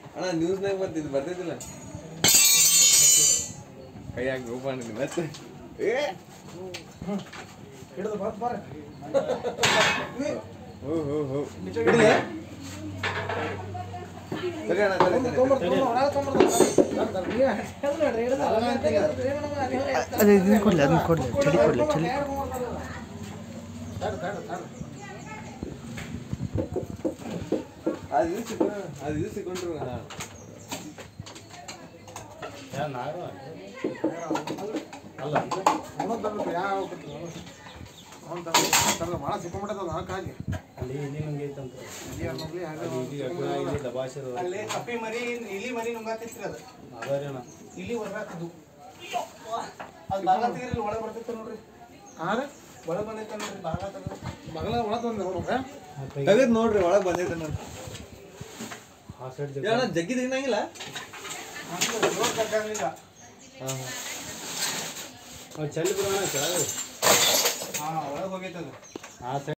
ಅಣ್ಣ ನ್ಯೂಸ್ನಾಗ ಬರ್ತಿದ್ದು ಬರ್ತಿದ್ದಿಲ್ಲ ಕೈಯಾಗ ರೂಪ ಮಾಡಿದ್ವಿ ಮತ್ತೆ ಏ ಹಿಡಿದು ಬರ್ ಬಾರ ಹೋ ಹೋ ಹೋ ಹಿಡಿಲೆ? ಸರಿ ಅಣ್ಣ ಸರಿ ಸರಿ ಅದು ಇದನ್ನ ಕೊಡ್ಲಿ ಅದನ್ನ ಕೊಡ್ಲಿ ಚಳಿ ಕೊಡ್ಲಿ ಚಳಿ ಅದು ಇದು ಸಿಕ್ಕೊಂಡ್ರು ಅದು ಇದು ಸಿಕ್ಕೊಂಡ್ರು ಹಾ ಭಾಳ ಸಿಕ್ಕೊಂಬಿಟ್ಟದ ಹಾಕಿ ಅಲ್ಲಿ ಇಲ್ಲಿ ನಂಗೆ ಐತಂತ ದಬಾಶದ ಅಲ್ಲಿ ಕಪ್ಪಿ ಮರಿ ಇಲಿ ಮರಿ ನುಂಗಾತಿತ್ರಿ ಅದು ಅದಾರಿ ಅಣ್ಣ ಇಲಿ ಹೊರಗಾತಿದ್ದು ಅದು ಭಾಗ ತೆಗೀರಿ ಒಳಗೆ ಬರ್ತೈತೆ ನೋಡ್ರಿ ಹಾಂ ಒಳಗೆ ಬಂದೈತೆ ನೋಡ್ರಿ ಭಾಗ ತೆಗೆದು ಬಗಲ ಒಳಗೆ ಬಂದೆ ಹುಡುಗ ತೆಗೆದ್ ನೋಡ್ರಿ ಒಳಗ್ ಬಂದೈತೆ ನೋಡಿ ಆ ಸೈಡ್ ಏ ಅಣ್ಣ ಜಗ್ಗಿ ತೆಗಿನಂಗಿಲ್ಲ ರೋಡ್ ಕಟ್ಟಾಗಲಿಲ್ಲ ಹಾ ಹಾ ಚಲ್ಲಿ ಬಿಡೋಣ ಕೆಳಗೆ ಹಾ ಒಳಗೆ ಹೋಗೈತೆ ಅದು ಆ ಸೈಡ್